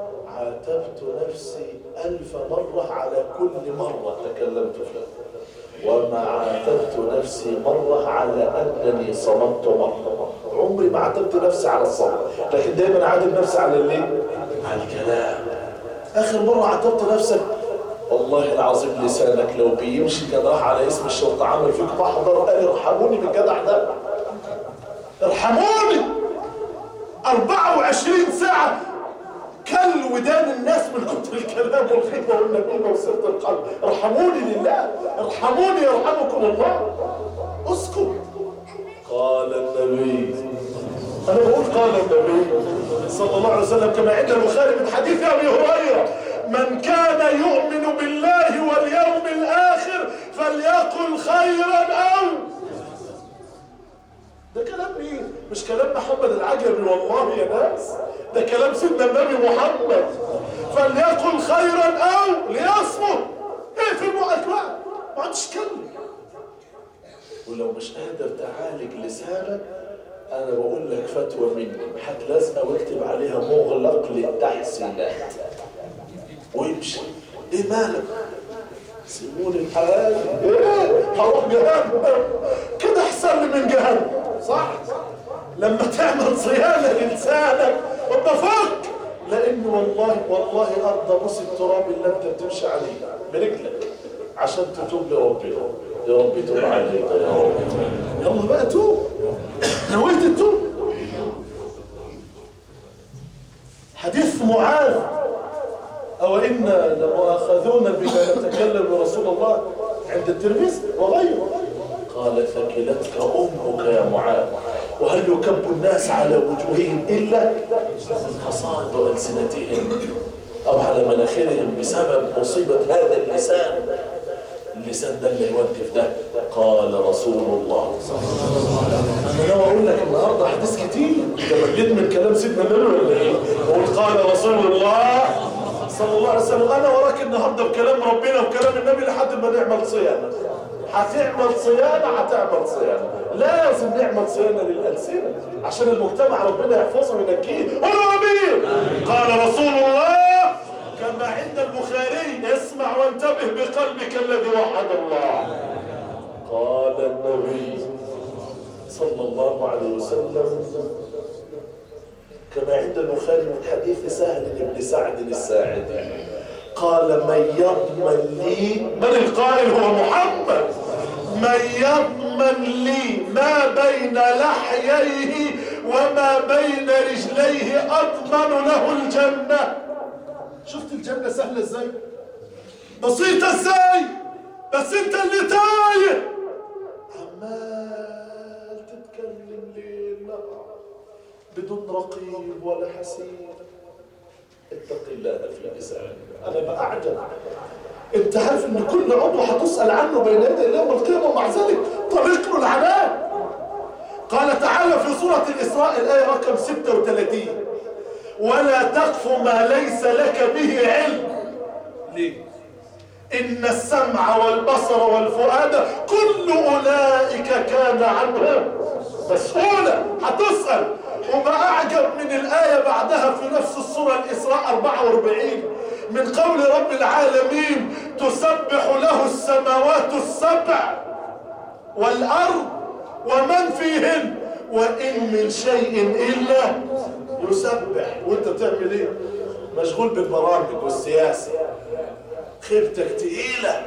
عاتبت نفسي ألف مرة على كل مرة تكلمت فيها وما عاتبت نفسي مرة على أنني صمت مرة عمري ما عاتبت نفسي على الصمت لكن دايما عاتب نفسي على اللي على الكلام آخر مرة عاتبت نفسك والله العظيم لسانك لو بيمشي كان راح على اسم الشرطة عمل فيك محضر قال ارحموني بالجدع ده ارحموني 24 ساعة كل ودان الناس من كتر الكلام والخدمة والنبيمة وسيرة القلب ارحموني لله ارحموني يرحمكم الله اسكت قال النبي انا بقول قال النبي صلى الله عليه وسلم كما عند البخاري من حديث ابي هريره من كان يؤمن بالله واليوم الاخر فليقل خيرا او ده كلام مين مش كلام محمد العجمي والله يا ناس ده كلام سيدنا النبي محمد فليقل خيرا او ليصمت ايه في بقك بقى ما عادش تكلم ولو مش قادر تعالج لسانك انا بقول لك فتوى مني هات لازقه واكتب عليها مغلق للتحسينات وامشي ايه مالك سيبوني الحلال ايه هروح جهنم كده احسن لي من جهنم صح لما تعمل صيانه للسانك وابقى فك لان والله والله ارض بص التراب اللي انت بتمشي عليه برجلك عشان تتوب لربنا يا رب توب عليك يا رب يلا بقى توب نويت التوب حديث معاذ أو إنا لمؤاخذون بما نتكلم برسول الله عند الترمذي وغيره قال ثكلتك أمك يا معاذ وهل يكب الناس على وجوههم إلا حصائد ألسنتهم أو على مناخرهم بسبب مصيبة هذا اللسان اللسان ده اللي يوقف ده قال رسول الله انا ناوي اقول لك النهارده احاديث كتير ده مجد من كلام سيدنا النبي ولا ايه؟ قول قال رسول الله صلى الله عليه وسلم انا وراك النهارده بكلام ربنا وكلام النبي لحد ما نعمل صيانه هتعمل صيانه هتعمل صيانه لازم نعمل صيانه للالسنه عشان المجتمع ربنا يحفظه وينجيه قولوا امين قال رسول الله كما عند البخاري اسمع وانتبه بقلبك الذي وحد الله قال النبي صلى الله عليه وسلم كما عند البخاري من حديث سهل بن سعد الساعدي قال من يضمن لي من القائل هو محمد من يضمن لي ما بين لحييه وما بين رجليه اضمن له الجنه شفت الجنة سهلة ازاي بسيطة ازاي بس انت اللي تايه عمال تتكلم ليل نهار بدون رقيب ولا حسيب اتق الله في لسانك انا بأعجب انت عارف ان كل عضو هتسأل عنه بين يدي الله يوم القيامة ومع ذلك طريق له العنان قال تعالى في سورة الإسراء الآية رقم 36 ولا تقف ما ليس لك به علم ليه إن السمع والبصر والفؤاد كل أولئك كان عنه مسؤولا هتسأل وما أعجب من الآية بعدها في نفس السورة الإسراء 44 من قول رب العالمين تسبح له السماوات السبع والأرض ومن فيهن وإن من شيء إلا يسبح وانت بتعمل ايه مشغول بالبرامج والسياسة خيبتك تقيلة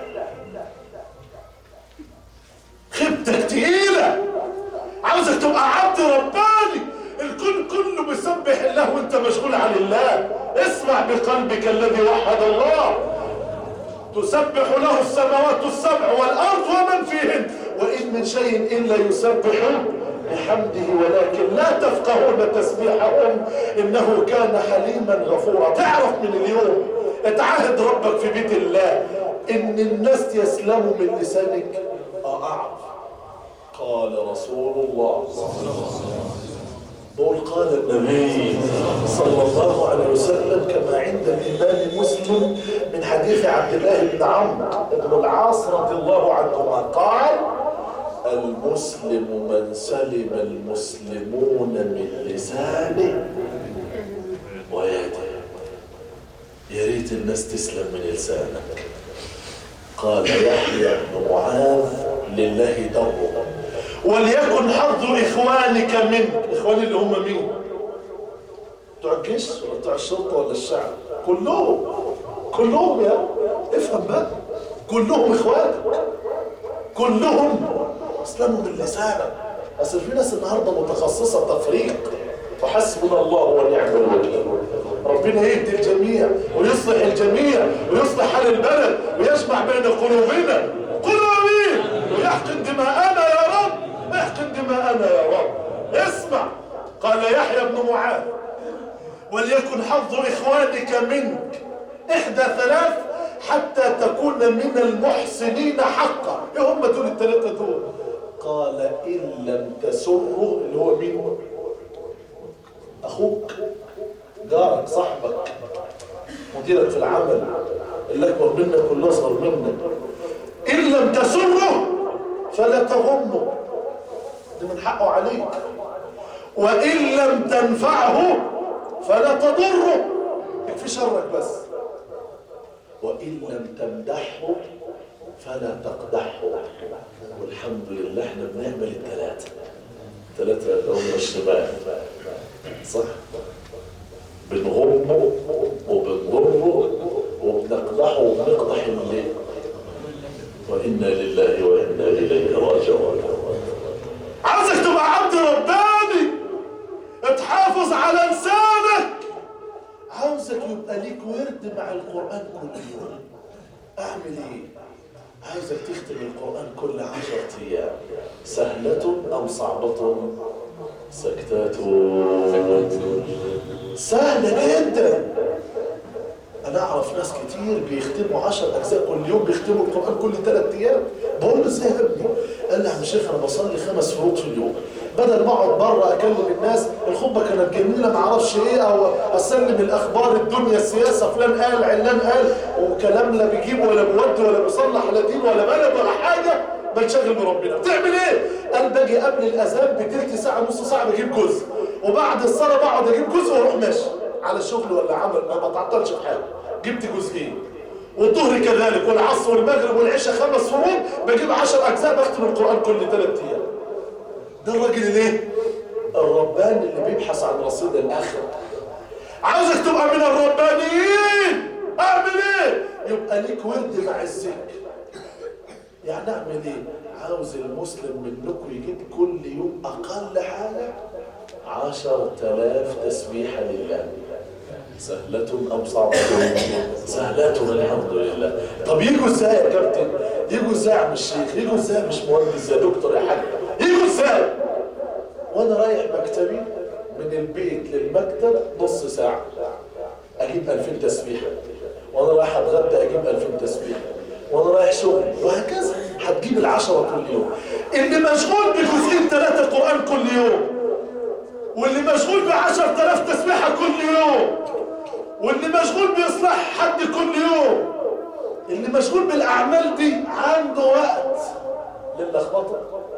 خيبتك تقيلة عاوزك تبقى عبد رباني الكل كله بيسبح الله وانت مشغول عن الله اسمع بقلبك الذي وحد الله تسبح له السماوات السبع والارض ومن فيهن وان من شيء الا يسبح بحمده ولكن لا تفقهون تسبيحهم انه كان حليما غفورا تعرف من اليوم اتعهد ربك في بيت الله ان الناس يسلموا من لسانك اه اعرف قال رسول الله بقول قال النبي صلى الله عليه وسلم كما عند الإمام مسلم من حديث عبد الله بن عمرو بن العاص رضي الله عنهما قال المسلم من سلم المسلمون من لسانه ويده يا ريت الناس تسلم من لسانك قال يحيى بن معاذ لله دره وليكن حظ إخوانك منك إخواني اللي هم مين بتوع الجيش ولا بتوع الشرطة ولا الشعب كلهم كلهم يا افهم بقى كلهم إخوانك كلهم اسلموا من لسانك اصل في ناس النهارده متخصصه تفريق وحسبنا الله ونعم الوكيل ربنا يهدي الجميع ويصلح الجميع ويصلح حال البلد ويجمع بين قلوبنا قولوا امين ويحقن دماءنا يا رب احقن دماءنا يا رب اسمع قال يحيى بن معاذ وليكن حظ اخوانك منك احدى ثلاث حتى تكون من المحسنين حقا ايه هم دول الثلاثه دول قال ان لم تسره اللي هو مين اخوك جارك صاحبك مديرك في العمل اللي اكبر منك واللي اصغر منك ان لم تسره فلا تغمه ده من حقه عليك وان لم تنفعه فلا تضره يكفي شرك بس وإن لم تمدحه فلا تقدحه والحمد لله احنا بنعمل الثلاثة ثلاثة دولة الشمال صح بنغمه وبنضره وبنقدحه وبنقدح الليل وإنا لله وإنا إليه راجعون عايزك تبقى عبد رباني اتحافظ على لسانك عاوزك يبقى ليك ورد مع القرآن كل يوم اعمل ايه عايزك تختم القرآن كل عشرة ايام سهلة او صعبة سكتات سهلة جدا انا اعرف ناس كتير بيختموا عشر اجزاء كل يوم بيختموا القرآن كل ثلاث ايام بقول له ازاي يا ابني قال لي يا عم شيخ انا بصلي خمس فروض في اليوم بدل ما اقعد بره اكلم الناس الخطبه كانت جميله ما اعرفش ايه او اسلم الاخبار الدنيا السياسه فلان قال علان قال وكلام لا بيجيب ولا بيودي ولا بيصلح لا دين ولا بلد ولا حاجه بنشغل بربنا بتعمل ايه قال باجي قبل الاذان بتلت ساعه نص ساعه بجيب جزء وبعد الصلاه بقعد اجيب جزء واروح ماشي على الشغل ولا عمل ما بتعطلش في حاجه جبت جزئين والظهر كذلك والعصر والمغرب والعشاء خمس فروض بجيب عشر اجزاء بختم القران كل ثلاث ايام ده الراجل الايه الرباني اللي بيبحث عن رصيد الاخره عاوزك تبقى من الربانيين اعمل ايه يبقى ليك ورد مع الذكر يعني اعمل ايه عاوز المسلم منكم يجيب كل يوم اقل حاجه عشر تلاف تسبيحه لله سهلة أو صعبة سهلة الحمد لله طب يجوا ازاي يا كابتن يجوا ازاي يا عم الشيخ يجوا ازاي مش مهندس يا دكتور يا حاج يجوا ازاي وانا رايح مكتبي من البيت للمكتب نص ساعة اجيب 2000 تسبيحة وانا رايح اتغدى اجيب 2000 تسبيحة وانا رايح شغل وهكذا هتجيب العشرة كل يوم اللي مشغول بجزئين ثلاثة قرآن كل يوم واللي مشغول بعشر تلاف تسبيحة كل يوم واللي مشغول بإصلاح حد كل يوم اللي مشغول بالأعمال دي عنده وقت للخبطة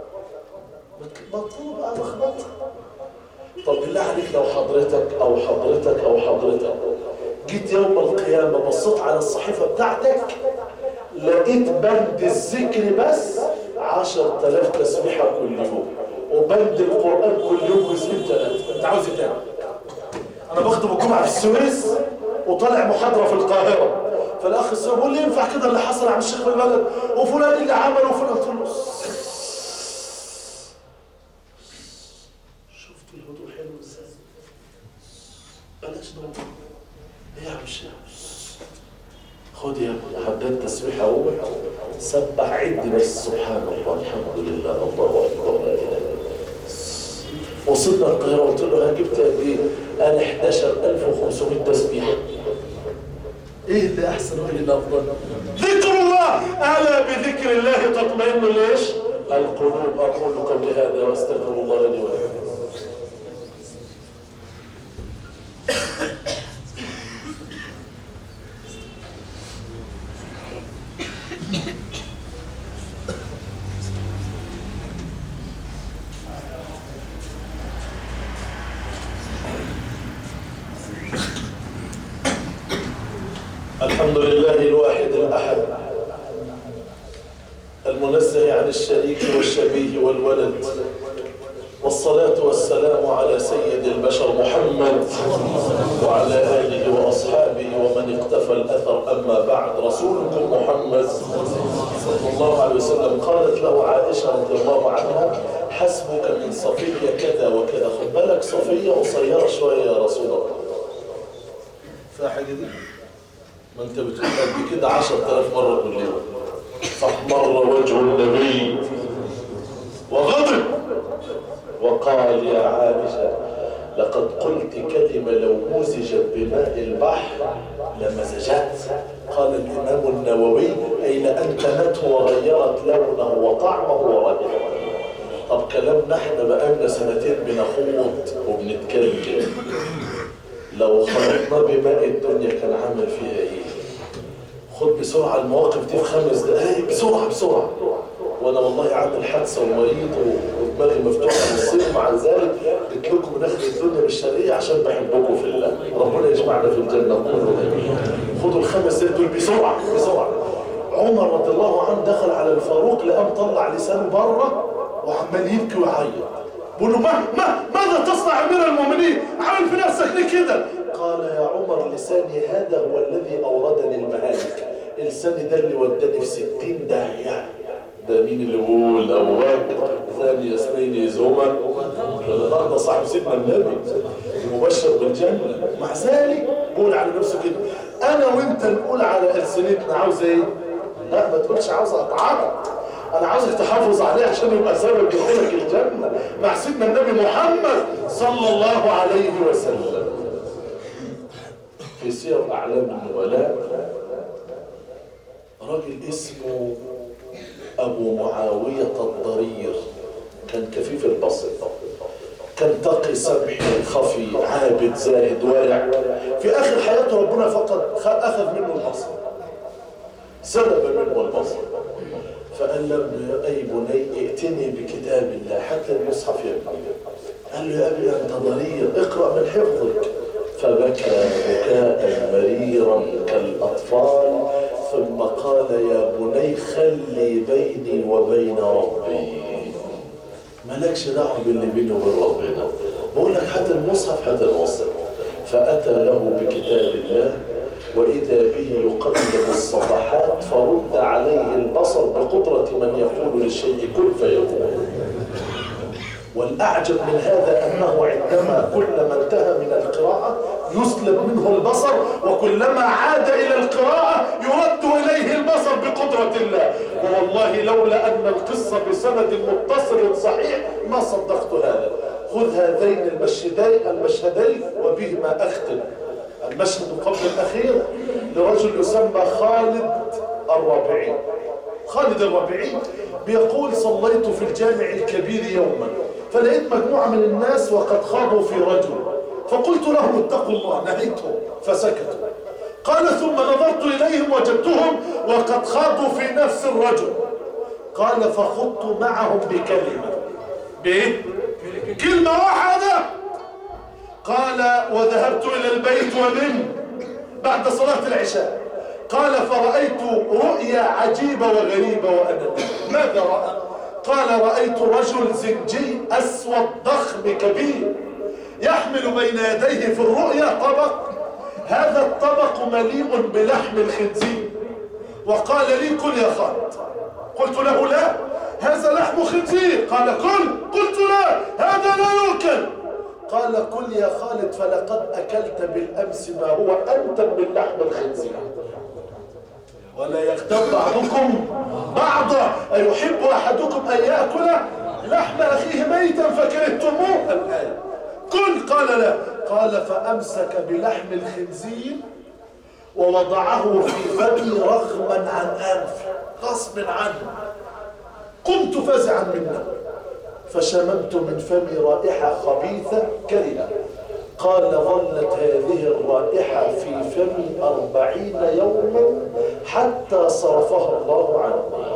مطلوب بقى لخبطة طب بالله عليك لو حضرتك أو حضرتك أو حضرتك جيت يوم القيامة بصيت على الصحيفة بتاعتك لقيت بند الذكر بس عشر تلاف تسبيحة كل يوم وبند القرآن كل يوم جزئين ثلاثة انت عاوز ايه تاني انا بخطب الجمعة في السويس وطالع محاضرة في القاهرة فالاخ السوري بيقول لي ينفع كده اللي حصل عن الشيخ في البلد وفلان اللي عمل وفلان قلت له شفت الهدوء حلو ازاي بلاش نوم ايه يا عم الشيخ خد يا ابني حددت تسبيح اول سبح عد بس سبحان الله الحمد لله الله اكبر لا اله الا الله وصلنا القاهره قلت له جبت قد ايه؟ قال 11500 تسبيح ايه اللي احسن وايه اللي افضل؟ ذكر الله الا بذكر الله تطمئن ليش؟ القلوب اقول قولي هذا واستغفر الله لي ولكم الحمد لله الواحد الأحد المنزه عن الشريك والشبيه والولد والصلاة والسلام على سيد البشر محمد وعلى آله وأصحابه ومن اقتفى الأثر أما بعد رسولكم محمد صلى الله عليه وسلم قالت له عائشة رضي الله عنها حسبك من صفية كذا وكذا خد بالك صفية قصيرة شوية يا رسول الله فيها حاجة دي ما انت بتقول قد كده 10000 مرة كل يوم فاحمر وجه النبي وغضب وقال يا عائشة لقد قلت كلمة لو مزجت بماء البحر لمزجت قال الإمام النووي أي لأنتنته وغيرت لونه وطعمه ورائحته طب كلامنا احنا بقالنا سنتين بنخوض وبنتكلم لو خلطنا بماء الدنيا كان عمل فيها ايه خد بسرعة المواقف دي في خمس دقايق بسرعة بسرعة وانا والله عامل حادثة ومريض ودماغي مفتوحة بالصيف مع ذلك قلت لكم داخل الدنيا بالشرقية عشان بحبكم في الله ربنا يجمعنا في الجنة كله خدوا الخمس دقايق دول بسرعة بسرعة عمر رضي الله عنه دخل على الفاروق لقام طلع لسانه بره وعمال يبكي ويعيط بقول له ما ما ماذا تصنع امير المؤمنين عامل في نفسك ليه كده قال يا عمر لساني هذا هو الذي اوردني المهالك لساني ده اللي وداني في ستين داهيه ده مين اللي بيقول اول ثاني اثنين يزوما النهارده صاحب سيدنا النبي المبشر بالجنه مع ذلك بقول على نفسه كده انا وانت نقول على السنتنا عاوز ايه لا ما تقولش عاوز اقطعك انا عاوزك تحافظ عليه عشان يبقى سبب دخولك الجنه مع سيدنا النبي محمد صلى الله عليه وسلم في سير اعلام النبلاء راجل اسمه ابو معاويه الضرير كان كفيف البصر كان تقي سمح خفي عابد زاهد وارع في اخر حياته ربنا فقط اخذ منه البصر سلب منه البصر فقال له اي بني ائتني بكتاب الله حتى المصحف يا ابني قال له يا ابي انت ضرير اقرا من حفظك فبكى بكاء مريرا كالاطفال ثم قال يا بني خلي بيني وبين ربي مالكش دعوه باللي بيني وبين ربنا بقول لك هات المصحف هات المصحف فاتى له بكتاب الله وإذا به يقلب الصفحات فرد عليه البصر بقدرة من يقول للشيء كن فيكون والأعجب من هذا أنه عندما كلما انتهى من القراءة يسلب منه البصر وكلما عاد إلى القراءة يرد إليه البصر بقدرة الله والله لولا أن القصة بسند متصل صحيح ما صدقت هذا خذ هذين المشهدين المشهدين وبهما أختم المشهد قبل الأخير لرجل يسمى خالد الرابعي خالد الرابعي بيقول صليت في الجامع الكبير يوما فلقيت مجموعة من الناس وقد خاضوا في رجل فقلت لهم اتقوا الله نهيتهم فسكتوا قال ثم نظرت إليهم وجدتهم وقد خاضوا في نفس الرجل قال فخضت معهم بكلمة بإيه؟ كلمة واحدة قال وذهبت إلى البيت ونمت بعد صلاة العشاء قال فرأيت رؤيا عجيبة وغريبة وأنا ماذا رأى قال رأيت رجل زنجي أسود ضخم كبير يحمل بين يديه في الرؤيا طبق هذا الطبق مليء بلحم الخنزير وقال لي كل يا خالد قلت له لا هذا لحم خنزير قال كل قلت لا هذا لا يؤكل قال كل يا خالد فلقد أكلت بالأمس ما هو أنتم من لحم الخنزير ولا يغتب بعضكم بعضا أيحب أحدكم أن يأكل لحم أخيه ميتا فكرهتموه الآية كل قال لا قال فأمسك بلحم الخنزير ووضعه في فمي رغما عن أنفي غصب عنه قمت فزعا منه فشممت من فمي رائحة خبيثة كريهة قال ظلت هذه الرائحة في فمي أربعين يوما حتى صرفها الله عني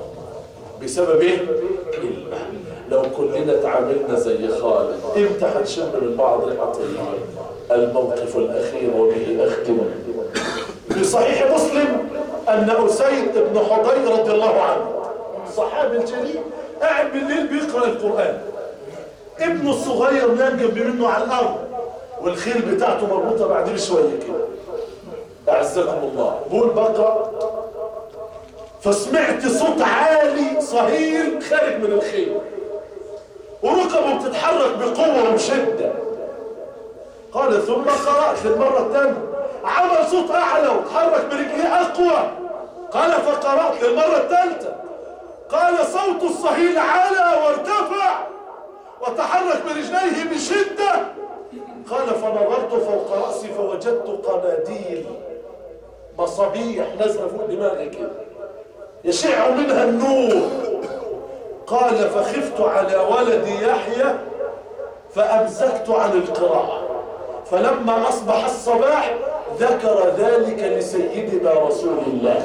بسبب ايه؟ كلمة لو كلنا تعاملنا زي خالد امتى هنشم من بعض ريحة الموقف الأخير وبه أختم في صحيح مسلم أن أسيد بن حضير رضي الله عنه الصحابي الجليل قاعد بالليل بيقرأ القرآن ابنه الصغير نام جنب منه على الأرض والخيل بتاعته مربوطة بعد بشوية كده أعزكم الله بقول بقرأ فسمعت صوت عالي صهيل خارج من الخيل وركبه بتتحرك بقوة وشدة قال ثم قرأت للمرة الثانية عمل صوت أعلى وتحرك برجليه أقوى قال فقرأت للمرة الثالثة قال صوت الصهيل على وارتفع وتحرك برجليه بشدة قال فنظرت فوق رأسي فوجدت قناديل مصابيح نازله فوق دماغي كده يشع منها النور قال فخفت على ولدي يحيى فأمسكت عن القراءة فلما أصبح الصباح ذكر ذلك لسيدنا رسول الله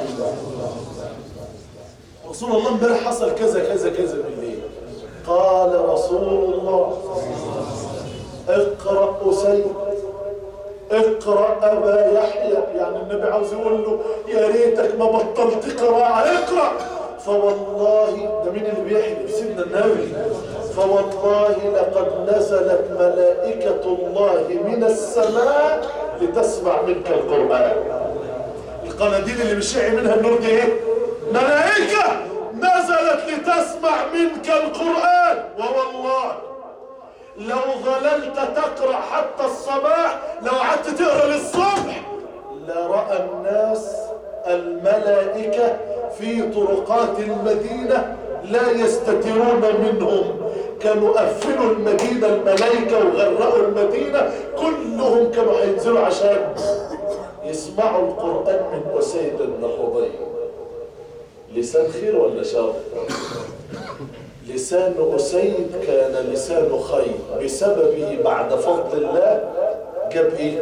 رسول الله امبارح حصل كذا كذا كذا بالليل قال رسول الله اقرأ أسيد اقرأ أبا يحيى يعني النبي عاوز يقول له يا ريتك ما بطلت قراءة اقرأ فوالله ده مين اللي بيحلف سيدنا النبي فوالله لقد نزلت ملائكة الله من السماء لتسمع منك القرآن القناديل اللي بيشع منها النور دي ايه ملائكة نزلت لتسمع منك القرآن ووالله لو ظللت تقرأ حتى الصباح لو قعدت تقرأ للصبح لرأى الناس الملائكة في طرقات المدينة لا يستترون منهم كانوا قفلوا المدينة الملائكة وغرقوا المدينة كلهم كانوا هينزلوا عشان يسمعوا القرآن من أسيد بن حضير لسان خير ولا شر لسان أسيد كان لسان خير بسببه بعد فضل الله جاب ايه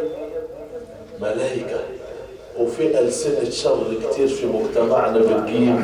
ملائكة وفي ألسنة شر كتير في مجتمعنا بتجيب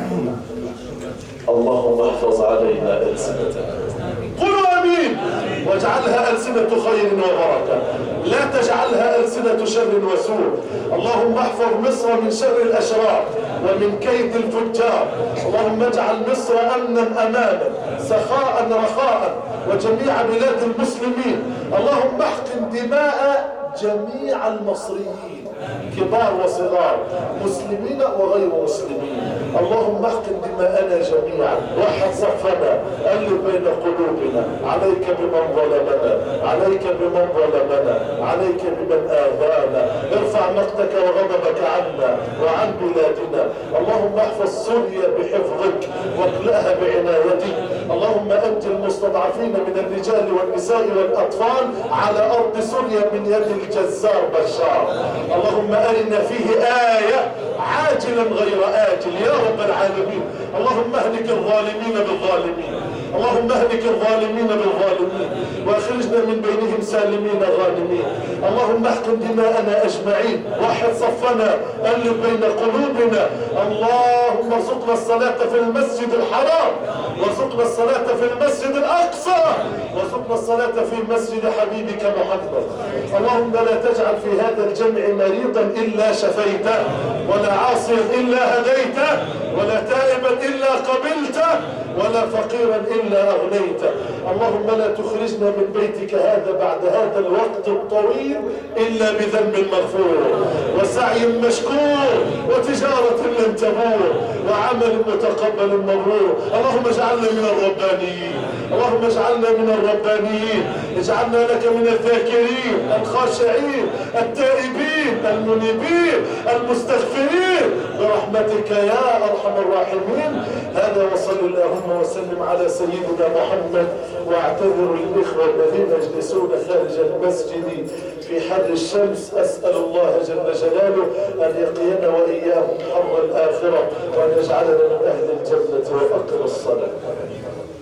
اللهم احفظ علينا ألسنتنا قلوا أمين واجعلها ألسنة خير وبركة لا تجعلها ألسنة شر وسوء اللهم احفظ مصر من شر الأشرار ومن كيد الفجار اللهم اجعل مصر أمنا أمانا سخاء رخاء وجميع بلاد المسلمين اللهم احقن دماء جميع المصريين كبار وصغار مسلمين وغير مسلمين اللهم احقن دماءنا جميعا وحد صفنا ألف بين قلوبنا عليك بمن ظلمنا عليك بمن ظلمنا عليك بمن آذانا ارفع مقتك وغضبك عنا وعن بلادنا اللهم احفظ سوريا بحفظك واكلأها بعنايتك اللهم أنت المستضعفين من الرجال والنساء والأطفال على أرض سوريا من يد الجزار بشار اللهم أرنا فيه آية عاجلا غير آجل يا رب العالمين اللهم اهلك الظالمين بالظالمين اللهم اهلك الظالمين بالظالمين واخرجنا من بينهم سالمين غانمين اللهم احكم دماءنا اجمعين واحد صفنا الف بين قلوبنا اللهم ارزقنا الصلاة في المسجد الحرام وارزقنا الصلاة في المسجد الاقصى وارزقنا الصلاة في مسجد حبيبك محمد اللهم لا تجعل في هذا الجمع مريضا الا شفيته ولا عاصيا الا هديته ولا تائبا الا قبلته ولا فقيرا إلا أغنيته اللهم لا تخرجنا من بيتك هذا بعد هذا الوقت الطويل إلا بذنب مغفور وسعي مشكور وتجارة لن تبور وعمل متقبل مبرور اللهم اجعلنا من الربانيين اللهم اجعلنا من الربانيين اجعلنا لك من الذاكرين الخاشعين التائبين المنيبين المستغفرين برحمتك يا أرحم الراحمين هذا وصل اللهم وسلم على سيدنا محمد واعتذر للإخوة الذين يجلسون خارج المسجد في حر الشمس أسأل الله جل جلاله أن يقينا وإياهم حر الآخرة وأن يجعلنا من أهل الجنة وأقر الصلاة